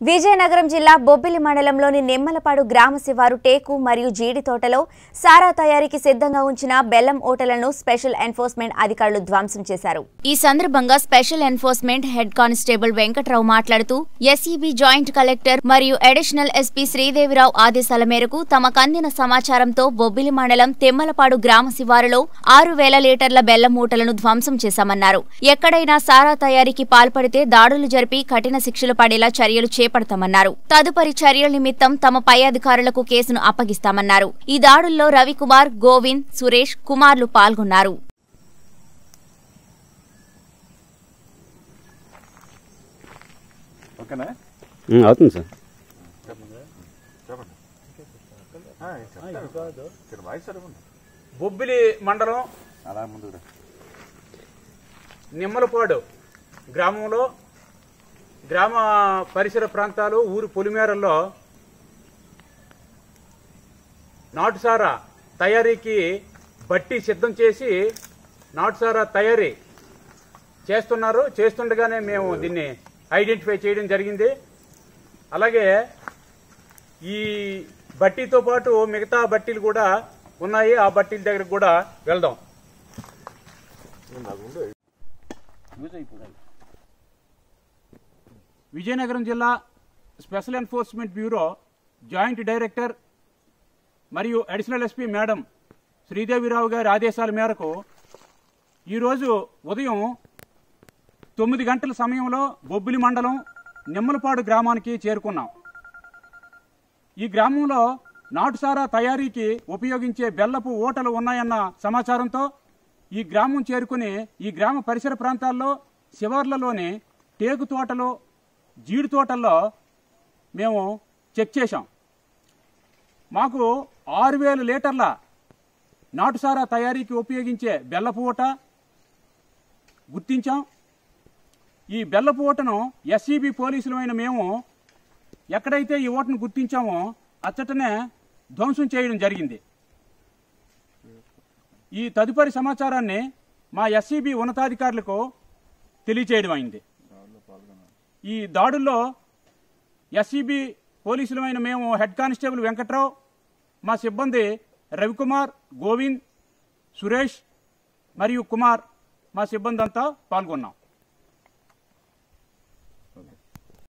విజయనగరం జిల్లా బొబ్బిలి మండలంలోని నిమ్మలపాడు గ్రామ శివారు టేకు మరియు జీడి తోటలో సారా తయారీకి సిద్ధంగా ఉంచిన బెల్లం ఓటలను స్పెషల్ ఎన్ఫోర్స్మెంట్ అధికారులు ధ్వంసం చేశారు ఈ సందర్భంగా special enforcement head constable Venkatrao మాట్లాడుతూ ఎస్ఈబి జాయింట్ కలెక్టర్ మరియు అడిషనల్ ఎస్పీ శ్రీదేవిరావు ఆదేశాల మేరకు తమకు అందిన సమాచారంతో బొబ్బిలి మండలం తెమ్మలపాడు గ్రామ శివారులో ఆరు వేల లీటర్ల బెల్లం మూటలను ధ్వంసం చేశామన్నారు ఎక్కడైనా సారా తయారీకి పాల్పడితే దాడులు జరిపి కఠిన శిక్షలు పడేలా చర్యలు చేపడతామన్నారు తదుపరి చర్యల నిమిత్తం తమ పై అధికారులకు కేసును అప్పగిస్తామన్నారు ఈ దాడుల్లో రవికుమార్ గోవింద్ సురేష్ కుమార్లు పాల్గొన్నారు ఓకేనా ఉమ్, అవుతుంది సార్ ఇక్కడ వాయిస్ అడగండి బొబ్బిలి మండలం అలా ముందు రా. నిమ్మలపాడు గ్రామంలో గ్రామ పరిసర ప్రాంతాలు ఊరు పొలిమేరల్లో నాటుసారా తయారీకి బట్టి సిద్ధం చేసి నాటుసారా తయారీ చేస్తున్నారు చేస్తుండగానే మేము దీన్ని ఐడెంటిఫై చేయడం జరిగింది అలాగే ఈ బట్టీతో పాటు మిగతా బట్టీలు కూడా ఉన్నాయి ఆ బట్టీల దగ్గరకు కూడా వెళ్దాం విజయనగరం జిల్లా special enforcement bureau joint director మరియు అడిషనల్ ఎస్పీ మేడం శ్రీదేవిరావు గారి ఆదేశాల మేరకు ఈరోజు ఉదయం తొమ్మిది గంటల సమయంలో బొబ్బిలి మండలం నిమ్మలపాడు గ్రామానికి చేరుకున్నాం ఈ గ్రామంలో నాటుసారా తయారీకి ఉపయోగించే బెల్లపు ఓటలు ఉన్నాయన్న సమాచారంతో ఈ గ్రామం చేరుకుని ఈ గ్రామ పరిసర ప్రాంతాల్లో శివార్లలోని టేకు తోటలు జీడి తోటల్లో మేము చెక్ చేశాం మాకు ఆరు వేల లీటర్ల నాటుసారా తయారీకి ఉపయోగించే బెల్లపు ఓట గుర్తించాం ఈ బెల్లపు ఓటను ఎస్సీబీ పోలీసులమైన మేము ఎక్కడైతే ఈ ఓటును గుర్తించామో అచ్చటనే ధ్వంసం చేయడం జరిగింది ఈ తదుపరి సమాచారాన్ని మా ఎస్సీబీ ఉన్నతాధికారులకు తెలియచేయడం అయింది ఈ దాడుల్లో ఎస్సీబీ పోలీసులమైన మేము హెడ్ కానిస్టేబుల్ వెంకట్రావు మా సిబ్బంది రవికుమార్ గోవింద్ సురేష్ మరియు కుమార్ మా సిబ్బంది అంతా పాల్గొన్నాం